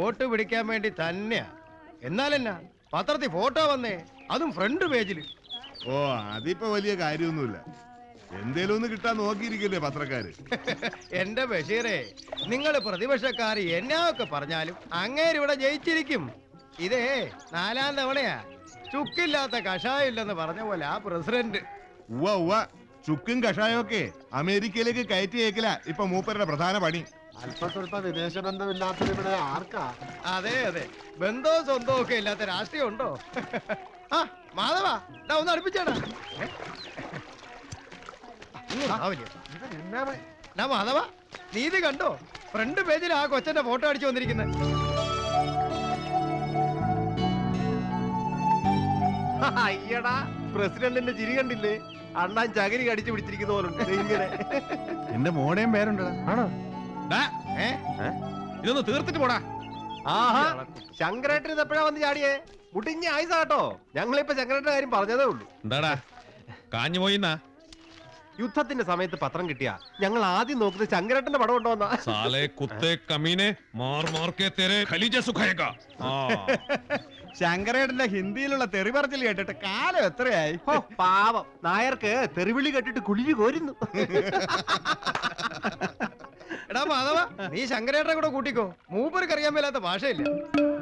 Vote പിടിക്കാൻ വേണ്ടി തന്നെയാ എന്നാലെന്നാ പത്രത്തിൽ ഫോട്ടോ വന്നേ അതും ഫ്രണ്ട് പേജില് ഓ അതിപ്പോ വലിയ കാര്യമൊന്നുമില്ല എന്തേലും ഒന്ന് കിട്ടാൻ നോക്കിയിരിക്കല്ലേ പത്രക്കാര് എന്റെ ബഷീറേ നിങ്ങൾ പ്രതിപക്ഷക്കാർ എന്നൊക്കെ പറഞ്ഞാലും അങ്ങേര് ഇവിടെ ജയിച്ചിരിക്കും ഇതേ നാലാം തവണയാ ചുക്കില്ലാത്ത കഷായം ഇല്ലെന്ന് പറഞ്ഞ പോലെ ആ പ്രസിഡന്റ് ഉവ്വ ഉവ്വ ചുക്കും കഷായമൊക്കെ അമേരിക്കയിലേക്ക് കയറ്റി അയക്കല ഇപ്പൊ മൂപ്പരുടെ പ്രധാന പണി അല്പ സ്വല്പ വിദേശ ബന്ധമില്ലാത്തത് ഇവിടെ ആർക്കാ അതെ അതെ ബന്ധവും സ്വന്തവും ഒക്കെ ഇല്ലാത്ത രാഷ്ട്രീയം ഉണ്ടോ ആ മാധവ ദാ ഒന്ന് അടുപ്പിച്ചേടാ ഏ? ഇങ്ങോട്ട് വാ വലിയ. ഇത് എന്നാ വേ- ഡാ മാധവ നീ ഇത് കണ്ടോ ഫ്രണ്ട് പേജിൽ ആ കൊച്ചന്റെ ഫോട്ടോ അടിച്ചു വന്നിരിക്കുന്നത് അയ്യടാ പ്രസിഡന്റിന്റെ ചിരി കണ്ടില്ലേ അണ്ണാൻ ചകിരി കടിച്ചു പിടിച്ചിരിക്കുന്ന പോലെ ഉണ്ട് ഇങ്ങനെ എന്റെ മോടേം പേരുണ്ടടാ ആണോ ഏ ഇതൊന്ന് തീർത്തിട്ട് പോടാ ആഹാ ശങ്കരേട്ടൻ ഇത് എപ്പോഴാ വന്ന് ചാടിയേ മുടിഞ്ഞ ആയുസാട്ടോ ഞങ്ങളിപ്പോ ശങ്കരേട്ടന്റെ കാര്യം പറഞ്ഞതേ ഉള്ളൂ എന്താടാ കാഞ്ഞു പോയിന്നാ യുദ്ധത്തിന്റെ സമയത്ത് പത്രം കിട്ടിയ ഞങ്ങൾ ആദ്യം നോക്കുന്നത് ശങ്കരേട്ടന്റെ പടം ഉണ്ടോന്നാ സാലെ കുത്തെ കമീനെ മാർ മാർ കെ തെരെ ഖലീജ സുഖായേഗാ ആ ശങ്കരേട്ടന്റെ ഹിന്ദിയിലുള്ള തെറി പറച്ചിൽ കേട്ടിട്ട് കാലം എത്രയായി ഹോ, പാവം നായർക്ക് തെറിവിളി കേട്ടിട്ട് കുളിര് കോരുന്നു എടാ മാധവ നീ ശങ്കരേട്ടനെ കൂടെ കൂട്ടിക്കോ മൂപ്പർക്ക് അറിയാൻ മേലാത്ത ഭാഷയില്ല